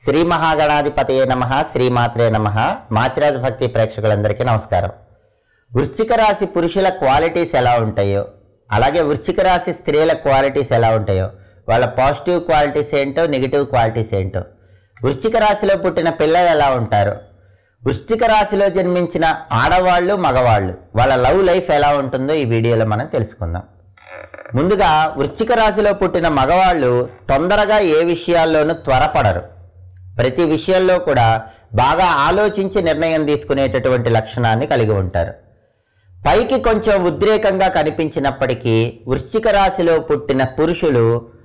శ్రీ మహాగణాధిపతయే నమ శ్రీమాత్రే నమ మాచిరాజ భక్తి ప్రేక్షకులందరికీ నమస్కారం వృశ్చిక రాశి పురుషుల క్వాలిటీస్ ఎలా ఉంటాయో అలాగే వృశ్చిక రాశి స్త్రీల క్వాలిటీస్ ఎలా ఉంటాయో వాళ్ళ పాజిటివ్ క్వాలిటీస్ ఏంటో నెగిటివ్ క్వాలిటీస్ ఏంటో వృశ్చిక రాశిలో పుట్టిన పిల్లలు ఎలా ఉంటారు వృశ్చిక రాశిలో జన్మించిన ఆడవాళ్ళు మగవాళ్ళు వాళ్ళ లవ్ లైఫ్ ఎలా ఉంటుందో ఈ వీడియోలో మనం తెలుసుకుందాం ముందుగా వృశ్చిక రాశిలో పుట్టిన మగవాళ్ళు తొందరగా ఏ విషయాల్లోనూ త్వరపడరు ప్రతి విషయంలో కూడా బాగా ఆలోచించి నిర్ణయం తీసుకునేటటువంటి లక్షణాన్ని కలిగి ఉంటారు పైకి కొంచెం ఉద్రేకంగా కనిపించినప్పటికీ వృశ్చిక రాశిలో పుట్టిన పురుషులు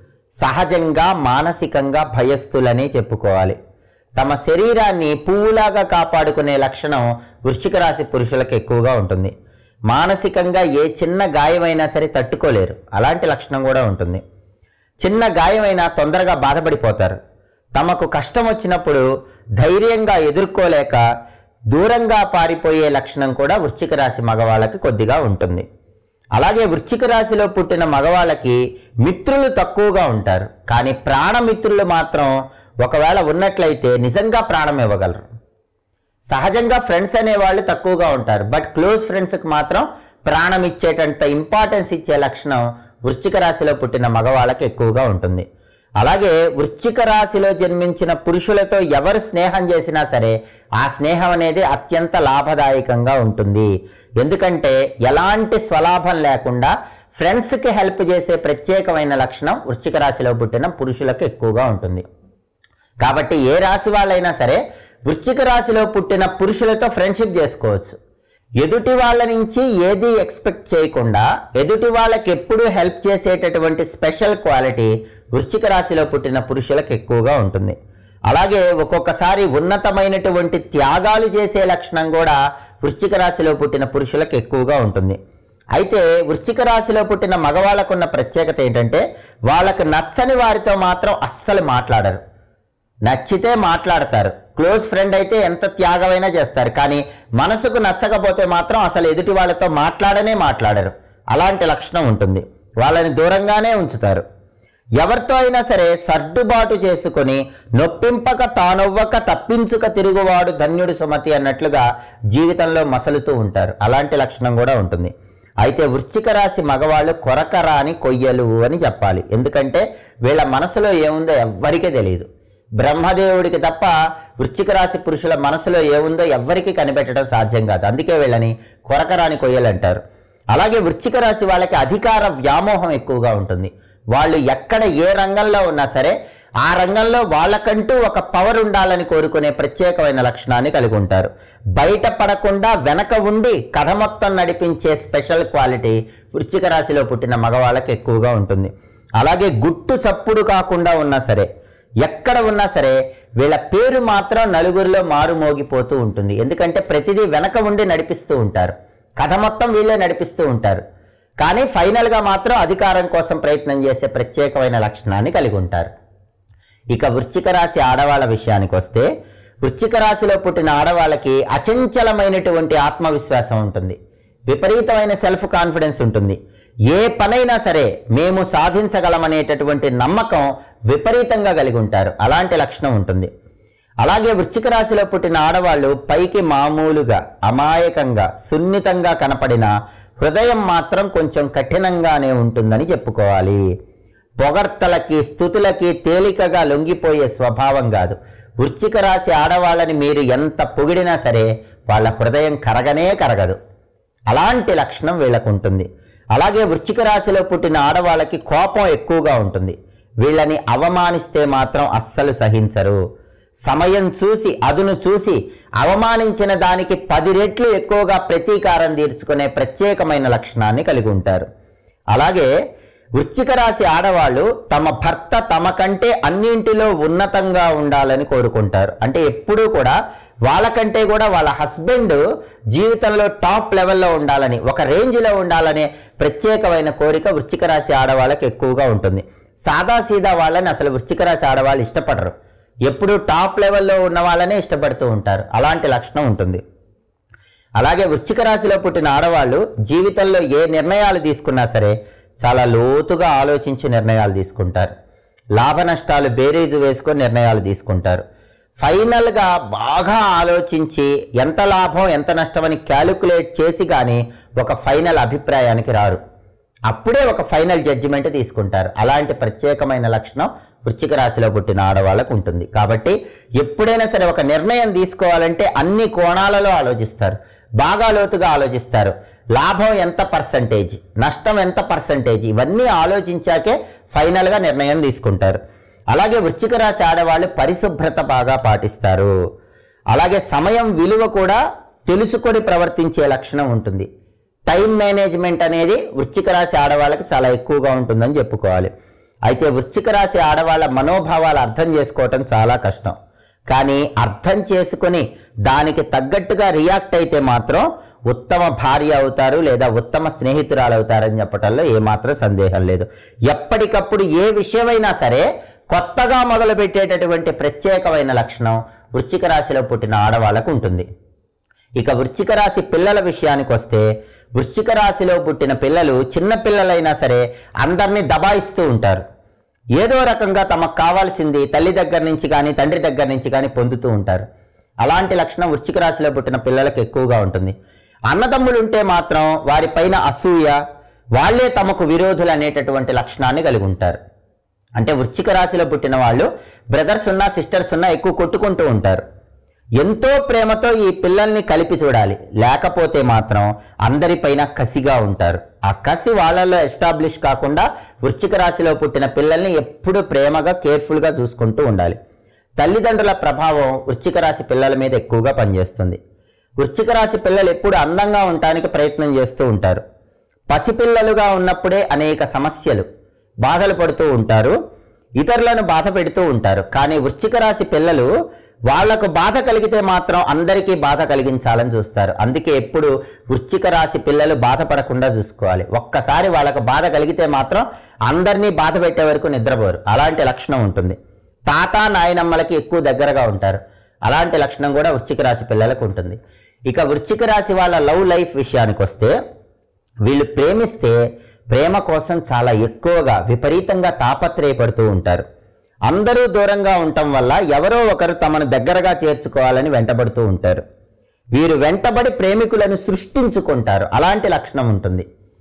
సహజంగా మానసికంగా భయస్థులని చెప్పుకోవాలి తమ శరీరాన్ని పువ్వులాగా కాపాడుకునే లక్షణం వృశ్చిక రాశి పురుషులకు ఎక్కువగా ఉంటుంది మానసికంగా ఏ చిన్న గాయమైనా సరే తట్టుకోలేరు అలాంటి లక్షణం కూడా ఉంటుంది చిన్న గాయమైనా తొందరగా బాధపడిపోతారు తమకు కష్టం వచ్చినప్పుడు ధైర్యంగా ఎదుర్కోలేక దూరంగా పారిపోయే లక్షణం కూడా వృశ్చిక రాశి మగవాళ్ళకి కొద్దిగా ఉంటుంది అలాగే వృశ్చిక రాశిలో పుట్టిన మగవాళ్ళకి మిత్రులు తక్కువగా ఉంటారు కానీ ప్రాణమిత్రులు మాత్రం ఒకవేళ ఉన్నట్లయితే నిజంగా ప్రాణం ఇవ్వగలరు సహజంగా ఫ్రెండ్స్ అనేవాళ్ళు తక్కువగా ఉంటారు బట్ క్లోజ్ ఫ్రెండ్స్కి మాత్రం ప్రాణం ఇచ్చేటంత ఇంపార్టెన్స్ ఇచ్చే లక్షణం వృశ్చిక రాశిలో పుట్టిన మగవాళ్ళకి ఎక్కువగా ఉంటుంది అలాగే వృశ్చిక రాశిలో జన్మించిన పురుషులతో ఎవరు స్నేహం చేసినా సరే ఆ స్నేహం అనేది అత్యంత లాభదాయకంగా ఉంటుంది ఎందుకంటే ఎలాంటి స్వలాభం లేకుండా ఫ్రెండ్స్కి హెల్ప్ చేసే ప్రత్యేకమైన లక్షణం వృశ్చిక రాశిలో పుట్టిన పురుషులకు ఎక్కువగా ఉంటుంది కాబట్టి ఏ రాశి వాళ్ళైనా సరే వృశ్చిక రాశిలో పుట్టిన పురుషులతో ఫ్రెండ్షిప్ చేసుకోవచ్చు ఎదుటి వాళ్ళ నుంచి ఏది ఎక్స్పెక్ట్ చేయకుండా ఎదుటి వాళ్ళకి ఎప్పుడూ హెల్ప్ చేసేటటువంటి స్పెషల్ క్వాలిటీ వృశ్చిక రాశిలో పుట్టిన పురుషులకు ఎక్కువగా ఉంటుంది అలాగే ఒక్కొక్కసారి ఉన్నతమైనటువంటి త్యాగాలు చేసే లక్షణం కూడా వృశ్చిక రాశిలో పుట్టిన పురుషులకు ఎక్కువగా ఉంటుంది అయితే వృశ్చిక రాశిలో పుట్టిన మగవాళ్ళకున్న ప్రత్యేకత ఏంటంటే వాళ్ళకు నచ్చని వారితో మాత్రం అస్సలు మాట్లాడరు నచ్చితే మాట్లాడతారు క్లోజ్ ఫ్రెండ్ అయితే ఎంత త్యాగమైనా చేస్తారు కానీ మనసుకు నచ్చకపోతే మాత్రం అసలు ఎదుటి వాళ్ళతో మాట్లాడనే మాట్లాడరు అలాంటి లక్షణం ఉంటుంది వాళ్ళని దూరంగానే ఉంచుతారు ఎవరితో అయినా సరే సర్దుబాటు చేసుకొని నొప్పింపక తానొవ్వక తప్పించుక తిరుగువాడు ధన్యుడు సుమతి అన్నట్లుగా జీవితంలో మసలుతూ ఉంటారు అలాంటి లక్షణం కూడా ఉంటుంది అయితే వృశ్చిక రాశి మగవాళ్ళు కొరకరాని కొయ్యలు అని చెప్పాలి ఎందుకంటే వీళ్ళ మనసులో ఏముందో ఎవ్వరికీ తెలియదు బ్రహ్మదేవుడికి తప్ప వృశ్చిక రాశి పురుషుల మనసులో ఏముందో ఎవ్వరికీ కనిపెట్టడం సాధ్యం కాదు అందుకే వీళ్ళని కొరకరాని కొయ్యలు అంటారు అలాగే వృశ్చిక రాశి వాళ్ళకి అధికార వ్యామోహం ఎక్కువగా ఉంటుంది వాళ్ళు ఎక్కడ ఏ రంగంలో ఉన్నా సరే ఆ రంగంలో వాళ్ళకంటూ ఒక పవర్ ఉండాలని కోరుకునే ప్రత్యేకమైన లక్షణాన్ని కలిగి ఉంటారు బయట పడకుండా వెనక ఉండి కథ మొత్తం నడిపించే స్పెషల్ క్వాలిటీ వృశ్చిక రాశిలో పుట్టిన మగవాళ్ళకి ఎక్కువగా ఉంటుంది అలాగే గుట్టు చప్పుడు కాకుండా ఉన్నా సరే ఎక్కడ ఉన్నా సరే వీళ్ళ పేరు మాత్రం నలుగురిలో మారుమోగిపోతూ ఉంటుంది ఎందుకంటే ప్రతిదీ వెనక ఉండి నడిపిస్తూ ఉంటారు కథ మొత్తం వీళ్ళే నడిపిస్తూ ఉంటారు కానీ ఫైనల్గా మాత్రం అధికారం కోసం ప్రయత్నం చేసే ప్రత్యేకమైన లక్షణాన్ని కలిగి ఉంటారు ఇక వృశ్చిక రాశి ఆడవాళ్ళ విషయానికి వస్తే వృశ్చిక రాశిలో పుట్టిన ఆడవాళ్ళకి అచంచలమైనటువంటి ఆత్మవిశ్వాసం ఉంటుంది విపరీతమైన సెల్ఫ్ కాన్ఫిడెన్స్ ఉంటుంది ఏ పనైనా సరే మేము సాధించగలమనేటటువంటి నమ్మకం విపరీతంగా కలిగి ఉంటారు అలాంటి లక్షణం ఉంటుంది అలాగే వృశ్చిక రాశిలో పుట్టిన ఆడవాళ్ళు పైకి మామూలుగా అమాయకంగా సున్నితంగా కనపడిన హృదయం మాత్రం కొంచెం కఠినంగానే ఉంటుందని చెప్పుకోవాలి పొగడ్తలకి స్థుతులకి తేలికగా లొంగిపోయే స్వభావం కాదు వృశ్చిక రాశి ఆడవాళ్ళని మీరు ఎంత పొగిడినా సరే వాళ్ళ హృదయం కరగనే కరగదు అలాంటి లక్షణం వీళ్ళకు ఉంటుంది అలాగే వృశ్చిక రాశిలో పుట్టిన ఆడవాళ్ళకి కోపం ఎక్కువగా ఉంటుంది వీళ్ళని అవమానిస్తే మాత్రం అస్సలు సహించరు సమయం చూసి అదును చూసి అవమానించిన దానికి పది రెట్లు ఎక్కువగా ప్రతీకారం తీర్చుకునే ప్రత్యేకమైన లక్షణాన్ని కలిగి ఉంటారు అలాగే వృశ్చిక రాశి ఆడవాళ్ళు తమ భర్త తమ కంటే అన్నింటిలో ఉన్నతంగా ఉండాలని కోరుకుంటారు అంటే ఎప్పుడూ కూడా వాళ్ళకంటే కూడా వాళ్ళ హస్బెండ్ జీవితంలో టాప్ లెవెల్లో ఉండాలని ఒక రేంజ్లో ఉండాలనే ప్రత్యేకమైన కోరిక వృశ్చిక రాశి ఆడవాళ్ళకి ఎక్కువగా ఉంటుంది సాదా సీదా వాళ్ళని అసలు వృశ్చిక రాశి ఆడవాళ్ళు ఇష్టపడరు ఎప్పుడూ టాప్ లెవెల్లో ఉన్న వాళ్ళనే ఇష్టపడుతూ ఉంటారు అలాంటి లక్షణం ఉంటుంది అలాగే వృశ్చిక రాశిలో పుట్టిన ఆడవాళ్ళు జీవితంలో ఏ నిర్ణయాలు తీసుకున్నా సరే చాలా లోతుగా ఆలోచించి నిర్ణయాలు తీసుకుంటారు లాభ నష్టాలు బేరీజు వేసుకొని నిర్ణయాలు తీసుకుంటారు ఫైనల్గా బాగా ఆలోచించి ఎంత లాభం ఎంత నష్టమని క్యాలిక్యులేట్ చేసి కానీ ఒక ఫైనల్ అభిప్రాయానికి రారు అప్పుడే ఒక ఫైనల్ జడ్జిమెంట్ తీసుకుంటారు అలాంటి ప్రత్యేకమైన లక్షణం వృశ్చిక రాశిలో పుట్టిన ఆడవాళ్ళకు ఉంటుంది కాబట్టి ఎప్పుడైనా సరే ఒక నిర్ణయం తీసుకోవాలంటే అన్ని కోణాలలో ఆలోచిస్తారు బాగా లోతుగా ఆలోచిస్తారు లాభం ఎంత పర్సంటేజ్ నష్టం ఎంత పర్సంటేజ్ ఇవన్నీ ఆలోచించాకే ఫైనల్గా నిర్ణయం తీసుకుంటారు అలాగే వృశ్చిక రాశి ఆడవాళ్ళు పరిశుభ్రత బాగా పాటిస్తారు అలాగే సమయం విలువ కూడా తెలుసుకొని ప్రవర్తించే లక్షణం ఉంటుంది టైం మేనేజ్మెంట్ అనేది వృశ్చిక రాశి ఆడవాళ్ళకి చాలా ఎక్కువగా ఉంటుందని చెప్పుకోవాలి అయితే వృశ్చిక రాశి ఆడవాళ్ళ మనోభావాలు అర్థం చేసుకోవటం చాలా కష్టం కానీ అర్థం చేసుకొని దానికి తగ్గట్టుగా రియాక్ట్ అయితే మాత్రం ఉత్తమ భార్య అవుతారు లేదా ఉత్తమ స్నేహితురాలు అవుతారని చెప్పటంలో ఏమాత్రం సందేహం లేదు ఎప్పటికప్పుడు ఏ విషయమైనా సరే కొత్తగా మొదలుపెట్టేటటువంటి ప్రత్యేకమైన లక్షణం వృశ్చిక రాశిలో పుట్టిన ఆడవాళ్ళకు ఉంటుంది ఇక వృశ్చిక రాశి పిల్లల విషయానికి వస్తే వృశ్చిక రాశిలో పుట్టిన పిల్లలు చిన్న పిల్లలైనా సరే అందరినీ దబాయిస్తూ ఉంటారు ఏదో రకంగా తమకు కావాల్సింది తల్లి దగ్గర నుంచి కానీ తండ్రి దగ్గర నుంచి కానీ పొందుతూ ఉంటారు అలాంటి లక్షణం వృశ్చిక రాశిలో పుట్టిన పిల్లలకు ఎక్కువగా ఉంటుంది అన్నదమ్ములు ఉంటే మాత్రం వారిపైన అసూయ వాళ్ళే తమకు విరోధులు అనేటటువంటి లక్షణాన్ని కలిగి ఉంటారు అంటే వృశ్చిక రాశిలో పుట్టిన వాళ్ళు బ్రదర్స్ ఉన్నా సిస్టర్స్ ఉన్నా ఎక్కువ కొట్టుకుంటూ ఉంటారు ఎంతో ప్రేమతో ఈ పిల్లల్ని కలిపి చూడాలి లేకపోతే మాత్రం అందరిపైన కసిగా ఉంటారు ఆ కసి వాళ్ళల్లో ఎస్టాబ్లిష్ కాకుండా వృశ్చిక రాశిలో పుట్టిన పిల్లల్ని ఎప్పుడు ప్రేమగా కేర్ఫుల్గా చూసుకుంటూ ఉండాలి తల్లిదండ్రుల ప్రభావం వృశ్చిక రాశి పిల్లల మీద ఎక్కువగా పనిచేస్తుంది వృశ్చిక రాశి పిల్లలు ఎప్పుడు అందంగా ఉండటానికి ప్రయత్నం చేస్తూ ఉంటారు పసిపిల్లలుగా ఉన్నప్పుడే అనేక సమస్యలు బాధలు పడుతూ ఉంటారు ఇతరులను బాధ పెడుతూ ఉంటారు కానీ వృశ్చిక రాశి పిల్లలు వాళ్లకు బాధ కలిగితే మాత్రం అందరికీ బాధ కలిగించాలని చూస్తారు అందుకే ఎప్పుడు వృశ్చిక రాశి పిల్లలు బాధపడకుండా చూసుకోవాలి ఒక్కసారి వాళ్ళకు బాధ కలిగితే మాత్రం అందరినీ బాధ పెట్టే వరకు నిద్రపోరు అలాంటి లక్షణం ఉంటుంది తాత నాయనమ్మలకి ఎక్కువ దగ్గరగా ఉంటారు అలాంటి లక్షణం కూడా వృశ్చిక రాశి పిల్లలకు ఉంటుంది ఇక వృశ్చిక రాశి వాళ్ళ లవ్ లైఫ్ విషయానికి వస్తే వీళ్ళు ప్రేమిస్తే ప్రేమ కోసం చాలా ఎక్కువగా విపరీతంగా తాపత్రయపడుతూ ఉంటారు అందరూ దూరంగా ఉండటం వల్ల ఎవరో ఒకరు తమను దగ్గరగా చేర్చుకోవాలని వెంటబడుతూ ఉంటారు వీరు వెంటబడి ప్రేమికులను సృష్టించుకుంటారు అలాంటి లక్షణం ఉంటుంది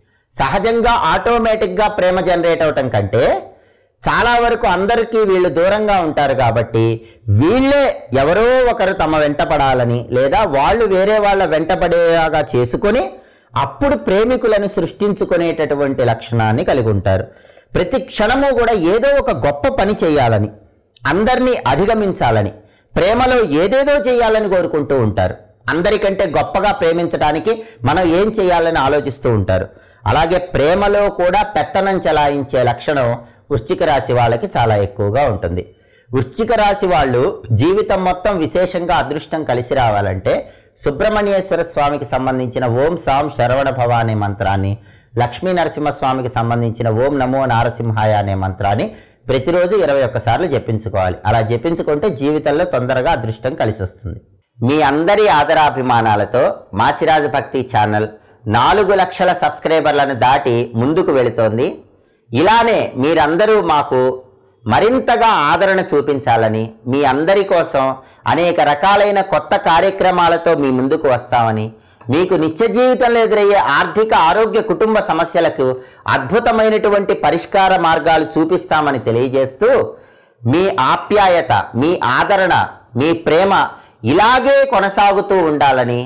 సహజంగా ఆటోమేటిక్గా ప్రేమ జనరేట్ అవటం కంటే చాలా వరకు అందరికీ వీళ్ళు దూరంగా ఉంటారు కాబట్టి వీళ్ళే ఎవరో ఒకరు తమ వెంటపడాలని లేదా వాళ్ళు వేరే వాళ్ళ వెంటపడేలాగా చేసుకొని అప్పుడు ప్రేమికులను సృష్టించుకునేటటువంటి లక్షణాన్ని కలిగి ఉంటారు ప్రతి క్షణము కూడా ఏదో ఒక గొప్ప పని చేయాలని అందరినీ అధిగమించాలని ప్రేమలో ఏదేదో చేయాలని కోరుకుంటూ ఉంటారు అందరికంటే గొప్పగా ప్రేమించడానికి మనం ఏం చేయాలని ఆలోచిస్తూ ఉంటారు అలాగే ప్రేమలో కూడా పెత్తనం చెలాయించే లక్షణం వృశ్చిక రాశి వాళ్ళకి చాలా ఎక్కువగా ఉంటుంది వృశ్చిక రాశి వాళ్ళు జీవితం మొత్తం విశేషంగా అదృష్టం కలిసి రావాలంటే సుబ్రహ్మణ్యేశ్వర స్వామికి సంబంధించిన ఓం సాం శరవణ భవ అనే మంత్రాన్ని లక్ష్మీ నరసింహస్వామికి సంబంధించిన ఓం నమో నారసింహాయ అనే మంత్రాన్ని ప్రతిరోజు ఇరవై ఒక్కసార్లు జపించుకోవాలి అలా జపించుకుంటే జీవితంలో తొందరగా అదృష్టం కలిసి వస్తుంది మీ అందరి ఆదరాభిమానాలతో మాచిరాజు భక్తి ఛానల్ నాలుగు లక్షల సబ్స్క్రైబర్లను దాటి ముందుకు వెళుతోంది ఇలానే మీరందరూ మాకు మరింతగా ఆదరణ చూపించాలని మీ అందరి కోసం అనేక రకాలైన కొత్త కార్యక్రమాలతో మీ ముందుకు వస్తామని మీకు నిత్య జీవితంలో ఎదురయ్యే ఆర్థిక ఆరోగ్య కుటుంబ సమస్యలకు అద్భుతమైనటువంటి పరిష్కార మార్గాలు చూపిస్తామని తెలియజేస్తూ మీ ఆప్యాయత మీ ఆదరణ మీ ప్రేమ ఇలాగే కొనసాగుతూ ఉండాలని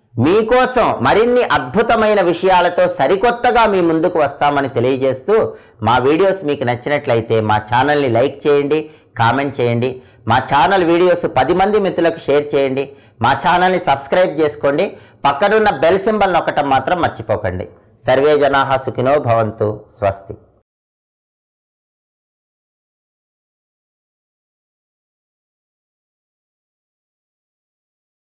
మీకోసం మరిన్ని అద్భుతమైన విషయాలతో సరికొత్తగా మీ ముందుకు వస్తామని తెలియజేస్తూ మా వీడియోస్ మీకు నచ్చినట్లయితే మా ఛానల్ని లైక్ చేయండి కామెంట్ చేయండి మా ఛానల్ వీడియోస్ పది మంది మిత్రులకు షేర్ చేయండి మా ఛానల్ని సబ్స్క్రైబ్ చేసుకోండి పక్కనున్న బెల్ సింబల్ నొక్కటం మాత్రం మర్చిపోకండి సర్వే జనాహ సుఖినో భవంతు స్వస్తి